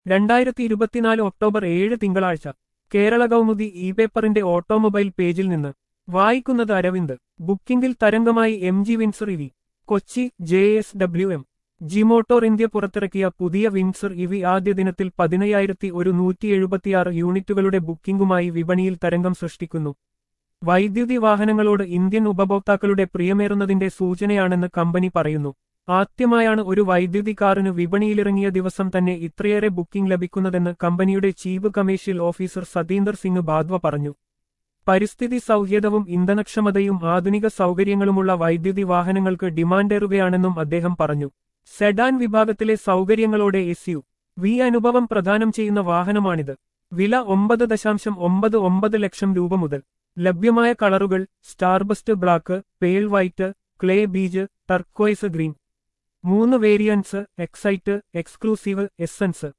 രണ്ടായിരത്തി ഇരുപത്തിനാല് ഒക്ടോബർ ഏഴ് തിങ്കളാഴ്ച കേരള കൗമുദി ഇ പേപ്പറിന്റെ ഓട്ടോമൊബൈൽ പേജിൽ നിന്ന് വായിക്കുന്നത് അരവിന്ദ് ബുക്കിംഗിൽ തരംഗമായി M G Windsor EV Kochi J S W M G motor India പുറത്തിറക്കിയ പുതിയ വിൻസർ ഇവി ആദ്യ ദിനത്തിൽ പതിനയ്യായിരത്തി ഒരു നൂറ്റി എഴുപത്തിയാറ് യൂണിറ്റുകളുടെ ബുക്കിംഗുമായി വിപണിയിൽ തരംഗം സൃഷ്ടിക്കുന്നു വൈദ്യുതി വാഹനങ്ങളോട് ഇന്ത്യൻ ഉപഭോക്താക്കളുടെ പ്രിയമേറുന്നതിന്റെ സൂചനയാണെന്ന് കമ്പനി പറയുന്നു ആദ്യമായാണ് ഒരു വൈദ്യുതി കാറിന് വിപണിയിലിറങ്ങിയ ദിവസം തന്നെ ഇത്രയേറെ ബുക്കിംഗ് ലഭിക്കുന്നതെന്ന് കമ്പനിയുടെ chief commercial officer Satinder Singh Badhwa പറഞ്ഞു പരിസ്ഥിതി സൗഹൃദവും ഇന്ധനക്ഷമതയും ആധുനിക സൗകര്യങ്ങളുമുള്ള വൈദ്യുതി വാഹനങ്ങൾക്ക് ഡിമാൻഡേറുകയാണെന്നും അദ്ദേഹം പറഞ്ഞു സെഡാൻ വിഭാഗത്തിലെ സൗകര്യങ്ങളോടെ എസ് യു വി അനുഭവം പ്രദാനം ചെയ്യുന്ന വാഹനമാണിത് വില ഒമ്പത് ദശാംശം ഒമ്പത് ഒമ്പത് ലക്ഷം രൂപ മുതൽ ലഭ്യമായ കളറുകൾ Starburst black pearl white clay beige turquoise green മൂന്ന് വേരിയന്റ്സ് എക്സൈറ്റ് എക്സ്ക്ലൂസീവ് എസൻസ്